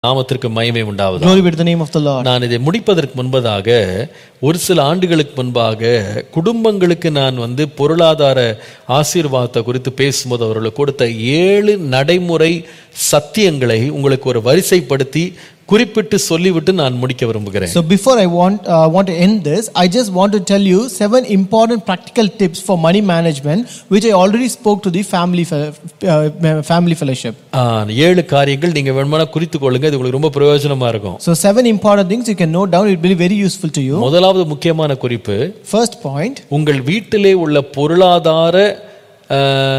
நாமத்திற்கு மகிமை உண்டாவது Glory be to the name of the Lord. நான் இதை முடிப்பதற்கு முன்பதாக ஒரு சில ஆண்டுகளுக்கு முன்பாக குடும்பங்களுக்கு நான் வந்து பொருளாதார ஆசீர்வாதத்தை குறித்து பேசும்போது அவர்களுக்கு கொடுத்த ஏழு நடைமுறை சத்தியங்களை உங்களுக்கு ஒரு வரிசைப்படுத்தி குறிப்பிட்டு சொல்லிவிட்டு நான் முடிக்க விரும்புகிறேன் So before I want uh, want to end this, I just want to tell you seven important practical tips for money management, which I already spoke to the family fe- uh, family fellowship. ஆ, ஏழு காரியங்கள் நீங்க வேணுமானா குறித்து கொள்ளுங்க இது உங்களுக்கு ரொம்ப பிரயோஜனமா இருக்கும் So seven important things you can note down. It will be very useful to you. முதலாவது முக்கியமான குறிப்பு First point: உங்கள் வீட்டிலே உள்ள பொருளாதார ஆ,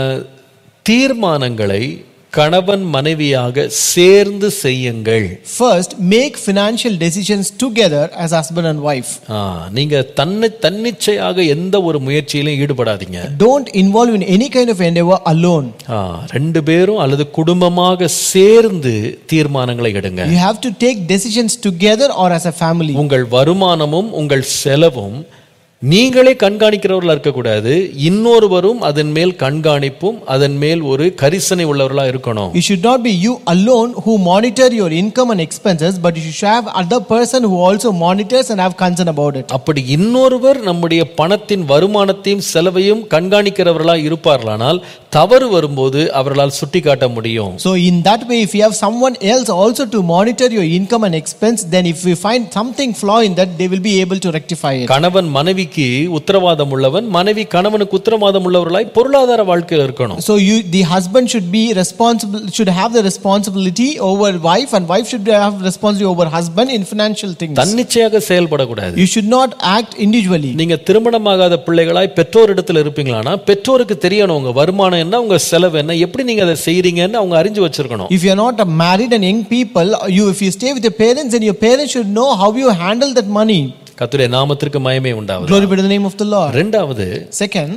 தீர்மானங்களை கணவன் மனைவியாக சேர்ந்து செய்யுங்கள் first make financial decisions together as husband and wife. ஆ, நீங்க தன்னை தன்னிச்சையாக எந்த ஒரு முயற்சியிலும் ஈடுபடாதீங்க Don't involve in any kind of endeavor alone. ஆ, ரெண்டு பேரும் அல்லது குடும்பமாக சேர்ந்து தீர்மானங்களை எடுங்க You have to take decisions together or as a family. உங்கள் வருமானமும் உங்கள் செலவும் நீங்களே கண்காணிக்கிறவர்களா இருக்கக்கூடாது இன்னொருவரும் அதன் மேல் கண்காணிப்பும் அதன் மேல் ஒரு கரிசனை உள்ளவர்களா இருக்கணும் You should not be you alone who monitor your income and expenses, but you should have other person who also monitors and have concern about it. அப்படி இன்னொருவர் நம்முடைய பணத்தின் வருமானத்தையும் செலவையும் கண்காணிக்கிறவர்களா இருப்பார்களானால் தவறு வரும்போது அவர்களால் சுட்டிக்காட்ட முடியும் So in that way, if you have someone else also to monitor your income and expense, then if you find something flaw in that, they will be able to rectify it. கணவன் மனைவிக்கு உத்தரவாதம் உள்ளவன் மனைவி கணவனுக்கு உத்தரவாதம் உள்ளவர்களாய் பொருளாதார வாழ்க்கையில் இருக்கணும் So you, the husband should be responsible, should have the responsibility over wife, and wife should have responsibility over husband in financial things. தன்னிச்சையாக செயல்படக்கூடாது You should not act individually. நீங்க திருமணமாகாத பிள்ளைகளாய் பெற்றோரிடத்துல இருப்பீங்களானா பெற்றோருக்கு தெரியணும் உங்க வருமானம் என்ன உங்க செலவு என்ன எப்படி நீங்க அதை செய்றீங்கன்னு அவங்க அறிஞ்சு வச்சிருக்கணும் If you are not a married and young people, you if you stay with your parents, then your parents should know how you handle that money. கர்த்தருடைய நாமத்திற்கு மயமே உண்டாவது Glory be to the name of the Lord. ரெண்டாவது Second,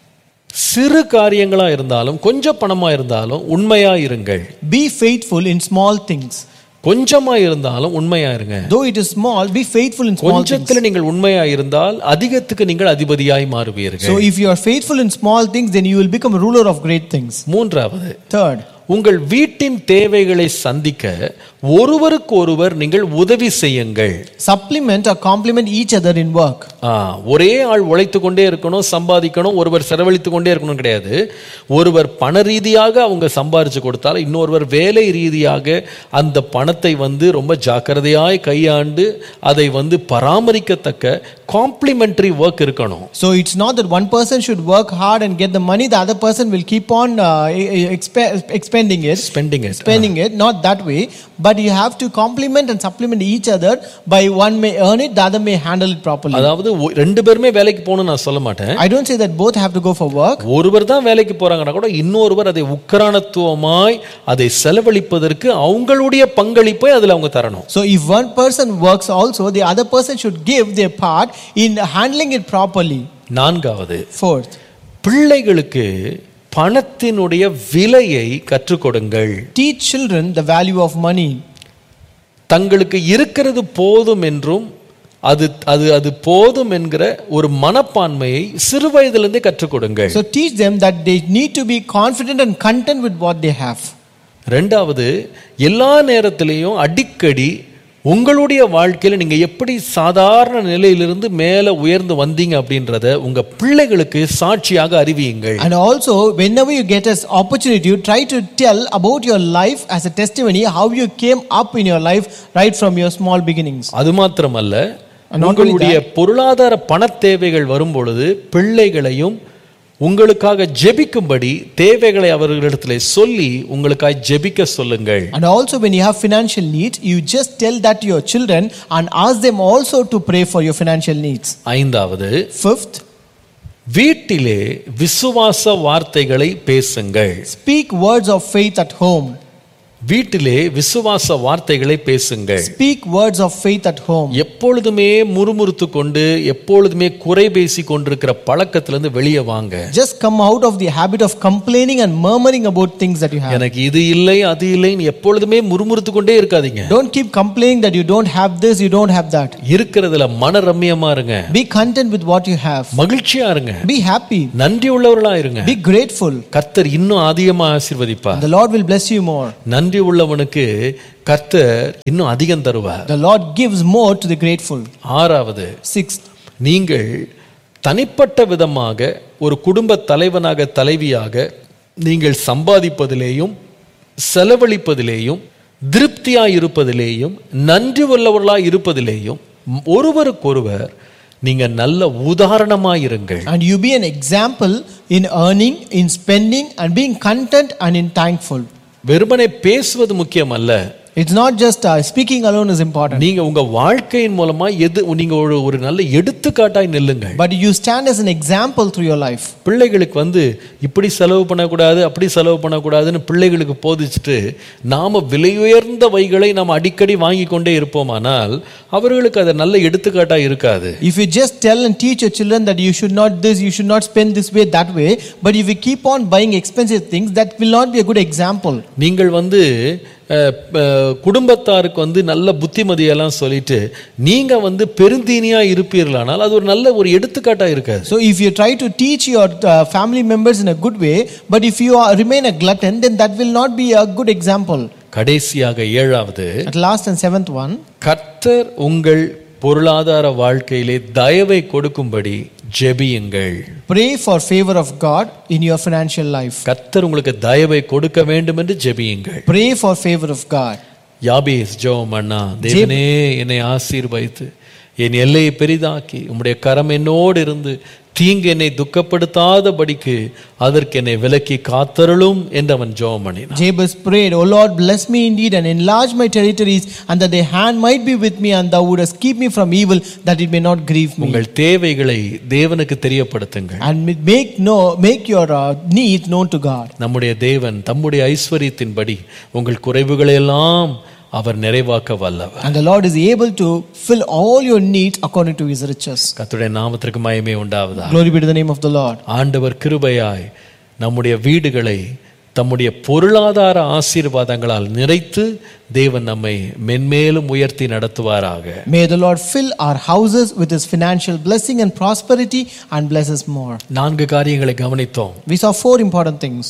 சிறு காரியங்களா இருந்தாலும் கொஞ்சம் பணமா இருந்தாலும் உண்மையா இருங்கள் be faithful in small things. கொஞ்சமா இருந்தாலும் உண்மையா இருங்க Though it is small, be faithful in small things. கொஞ்சத்துல நீங்கள் உண்மையா இருந்தால் அதிகத்துக்கு நீங்கள் அதிபதியாய் மாறுவீர்கள் So if you are faithful in small things, then you will become a ruler of great things. மூன்றாவது Third, உங்கள் வீட்டின் தேவைகளை சந்திக்க ஒருவருக்கு ஒருவர் நீங்கள் உதவி செய்யுங்கள் supplement or complement each other in work. ஆ, ஒரே ஆள் உழைத்து கொண்டே இருக்கணும் சம்பாதிக்கணும் ஒருவர் செலவழித்து கொண்டே இருக்கணும் கிடையாது ஒருவர் பண ரீதியாக அவங்க சம்பாரிச்சு கொடுத்தால் இன்னொருவர் வேலை ரீதியாக அந்த பணத்தை வந்து ரொம்ப ஜாக்கிரதையாய் கையாண்டு அதை வந்து பராமரிக்கத்தக்க காம்ப்ளிமெண்டரி ஒர்க் இருக்கணும் So it's not that one person should work hard and get the money, the other person will keep on uh, expe- expending it. Spending spending it not that way but you have to complement and supplement each other by one may earn it the other may handle it properly அதாவது ஒ- ரெண்டு பேருமே வேலைக்கு போகணும்னு நான் சொல்ல மாட்டேன் i don't say that both have to go for work ஒருவர் தான் வேலைக்கு போறாங்கன்னா கூட இன்னொருவர் அதை உக்கரானத்துவமாய் அதை செலவழிப்பதற்கு அவங்களுடைய பங்களிப்பை அதுல அவங்க தரணும் so if one person works also the other person should give their part in handling it properly நான்காவது fourth பிள்ளைகளுக்கு பணத்தினுடைய விலையை கற்றுக் கொடுங்கள் teach children the value of money தங்களுக்கு இருக்கிறது போதும் என்றும் அது அது அது போதும் என்கிற ஒரு மனப்பான்மையை சிறு வயதிலிருந்தே கற்றுக் கொடுங்கள் so teach them that they need to be confident and content with what they have ரெண்டாவது எல்லா நேரத்திலையும் அடிக்கடி உங்களுடைய வாழ்க்கையில நீங்க எப்படி சாதாரண நிலையிலிருந்து மேல உயர்ந்து வந்தீங்க அப்படின்றத உங்க பிள்ளைகளுக்கு சாட்சியாக அறிவியுங்கள் And also, whenever you get an opportunity, you try to tell about your life as a testimony, how you came up in your life right from your small beginnings. அது மாத்திரமல்ல And not only உங்களுடைய பொருளாதார பண தேவைகள் வரும் பொழுது பிள்ளைகளையும் உங்களுக்காக ஜெபிக்கும்படி தேவைகளை அவர்களிடத்தில் சொல்லி உங்களுக்காக ஜெபிக்க சொல்லுங்கள் And also, when you have financial needs, you just tell that to your children and ask them also to pray for your financial needs. ஐந்தாவது Fifth, வீட்டிலே விசுவாச வார்த்தைகளை பேசுங்கள் speak words of faith at home. வீட்டிலே விசுவாச வார்த்தைகளை பேசுங்கள் Speak words of faith at home. எப்பொழுதுமே முறுமுறுத்து கொண்டு எப்பொழுதுமே குறை பேசி கொண்டிருக்கிற பழக்கத்திலிருந்து வெளியே வாங்க Just come out of the habit of complaining and murmuring about things that you have. எனக்கு இது இல்லை அது இல்லைன்னு எப்பொழுதுமே முறுமுறுத்து கொண்டே இருக்காதீங்க Don't keep complaining that you don't have this, you don't have that. இருக்கிறதுல மன ரம்மியமா இருங்க Be content with what you have. மகிழ்ச்சியா இருங்க Be happy. நன்றி உள்ளவர்களா இருங்க Be grateful. கர்த்தர் இன்னும் அதிகமா ஆசீர்வதிப்பார் The Lord will bless you more. நன்றி நன்றி உள்ளவனுக்கு கர்த்தர் இன்னும் அதிகம் தருவார் The Lord gives more to the grateful. ஆறாவது Sixth, நீங்கள் தனிப்பட்ட விதமாக ஒரு குடும்ப தலைவனாக தலைவியாக நீங்கள் சம்பாதிப்பதிலேயும் செலவழிப்பதிலேயும் திருப்தியாய் இருப்பதிலேயும் நன்றி உள்ளவர்களாய் இருப்பதிலேயும் ஒருவருக்கொருவர் நீங்க நல்ல உதாரணமாயிருங்கள் and you be an example in earning, in spending, and being content and in thankful. வெறுமனே பேசுவது முக்கியம் அல்ல It's not just uh, speaking alone is important, நீங்க உங்க வாழ்க்கையின் மூலமா எது நீங்க ஒரு ஒரு நல்ல எடுத்துக்காட்டாய் நில்லுங்கள் but you stand as an example through your life. பிள்ளைகளுக்கு வந்து இப்படி செலவு பண்ணக்கூடாது அப்படி செலவு பண்ணக்கூடாதுன்னு பிள்ளைகளுக்கு போதிச்சுட்டு நாம விலையுயர்ந்த வைகளை நாம் அடிக்கடி வாங்கி கொண்டே இருப்போமானால் அவர்களுக்கு அது நல்ல எடுத்துக்காட்டா இருக்காது If you just tell and teach your children that you should not this, you should not spend this way, that way, but if you keep on buying expensive things, that will not be a good example. நீங்கள் வந்து அஹ், அஹ், குடும்பத்தாருக்கு வந்து நல்ல புத்திமதியெல்லாம் சொல்லிட்டு நீங்க வந்து பெருந்தீனியா இருப்பீர்களானால் அது ஒரு நல்ல ஒரு எடுத்துக்காட்டா இருக்காது So if you try to teach your uh, family members in a good way, but if you are, remain a glutton, then that will not be a good example. கடைசியாக ஏழாவது At last and seventh one, கர்த்தர் உங்கள் பொருளாதார வாழ்க்கையிலே தயவை கொடுக்கும்படி ஜெபியுங்கள் pray for favor of God in your financial life. கர்த்தர் உங்களுக்கு தயவை கொடுக்க வேண்டும் என்று ஜெபியுங்கள் Pray for favor of God. யாபேஸ் ஜோம் அண்ணா தேவனே என்னை ஆசீர்வதித்து என் எல்லையை பெரிதாக்கி உம்முடைய கரம் என்னோடு இருந்து தீங்கு என்னை துக்கப்படுத்தாதபடிக்கு அதற்கு என்னை விலக்கி காத்தருளும் என்று அவன் ஜோம் பண்ணினான் Jabez prayed, O Lord, bless me indeed and enlarge my territories, and that thy hand might be with me, and thou wouldest keep me from evil, that it may not grieve me. உங்கள் தேவைகளை தேவனுக்கு தெரியப்படுத்துங்கள் And make no make your uh, needs known to God. நம்முடைய தேவன் தம்முடைய ஐஸ்வர்யத்தின்படி உங்கள் குறைவுகளை எல்லாம் அவர் நிறைவாக்க வல்லவர் And the Lord is able to fill all your needs according to his riches. கர்த்தருடைய நாமத்திற்கு மயமே உண்டாவதா Glory be to the name of the Lord. ஆண்டவர் கிருபையாய் நம்முடைய வீடுகளை தம்முடைய பொருளாதார ஆசீர்வாதங்களால் நிறைத்து தேவன் நம்மை மென்மேலும் உயர்த்தி நடத்துவாராக May the Lord fill our houses with his financial blessing and prosperity and bless us more. நான்கு காரியங்களை கவனித்தோம் We saw four important things.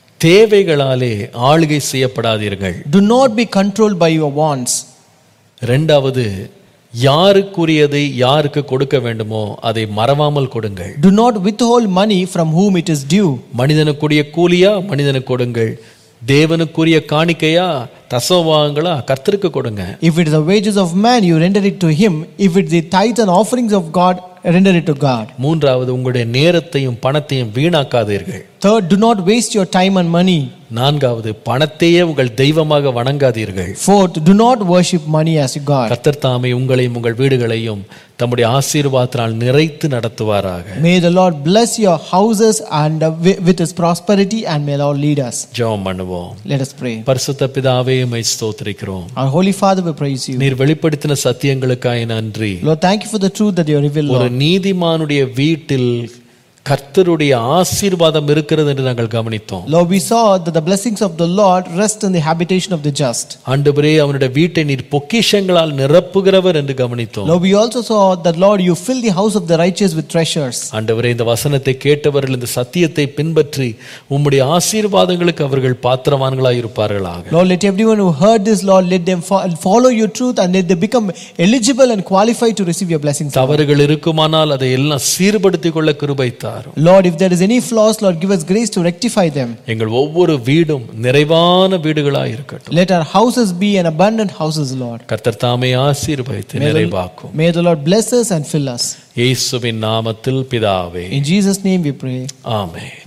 தேவைகளாலே ஆளுகை செய்யப்படாதீர்கள் Do not be controlled by your wants. ரெண்டாவது யாருக்குரியதை யாருக்கு கொடுக்க வேண்டுமோ அதை மறவாமல் கொடுங்கள் Do not withhold money from whom it is due. மனிதனுக்குரிய கூலியா மனிதனுக்கு கொடுங்கள் தேவனுக்குரிய காணிக்கையா தசோபாகங்களா கர்த்தருக்கு கொடுங்க If it is the wages of man, you render it to him. If it is the tithes and offerings of God, render it to God. மூன்றாவது உங்களுடைய நேரத்தையும் பணத்தையும் வீணாக்காதீர்கள் Third, do not waste your time and money. நான்காவது பணத்தையே உங்கள் தெய்வமாக வணங்காதீர்கள் Fourth, do not worship money as your God. கர்த்தர் தாமே உங்களையும் உங்கள் வீடுகளையும் தம்முடைய ஆசீர்வாதத்தினால் நிறைத்து நடத்துவாராக May the Lord bless your houses and uh, wi- with his prosperity and may the Lord lead us. ஜெபம் பண்ணுவோம் Let us pray. பரிசுத்த பிதாவே மை ஸ்தோத்திரிக்கிறோம் Our Holy Father, we praise you. நீர் வெளிப்படுத்தின சத்தியங்களுக்காய் நன்றி Lord, thank you for the truth that you reveal, ஒரு Lord. நீதிமானுடைய வீட்டில் கர்த்தருடைய ஆசீர்வாதம் இருக்கிறது என்று நாங்கள் கவனித்தோம் Lord, we saw that the blessings of the Lord rest in the habitation of the just. ஆண்டவரே அவனுடைய வீட்டை நீர் பொக்கிஷங்களால் நிரப்புகிறவர் என்று கவனித்தோம் Lord, we also saw that, Lord, you fill the house of the righteous with treasures. ஆண்டவரே இந்த வசனத்தை கேட்டவர்கள் இந்த சத்தியத்தை பின்பற்றி உம்முடைய ஆசீர்வாதங்களுக்கு அவர்கள் பாத்திரவான்களாய் இருப்பார்களாக Lord, let everyone who heard this, Lord, let them fo- follow your truth and let they become eligible and qualified to receive your blessings. தவறுகள் இருக்குமானால் அதை எல்லாம் சீர்படுத்திக் கொள்ள கிருபை தாரும் Lord, if there is any flaws, Lord, give us grace to rectify them. எங்கள் ஒவ்வொரு வீடும் நிறைவான வீடுகளாய் இருக்கட்டும் Let our houses be an abundant houses, Lord. கர்த்தர் தாமே ஆசீர்வதித்து நிறைவாக்கும் May the Lord bless us and fill us. இயேசுவின் நாமத்தில் பிதாவே In Jesus' name we pray. Amen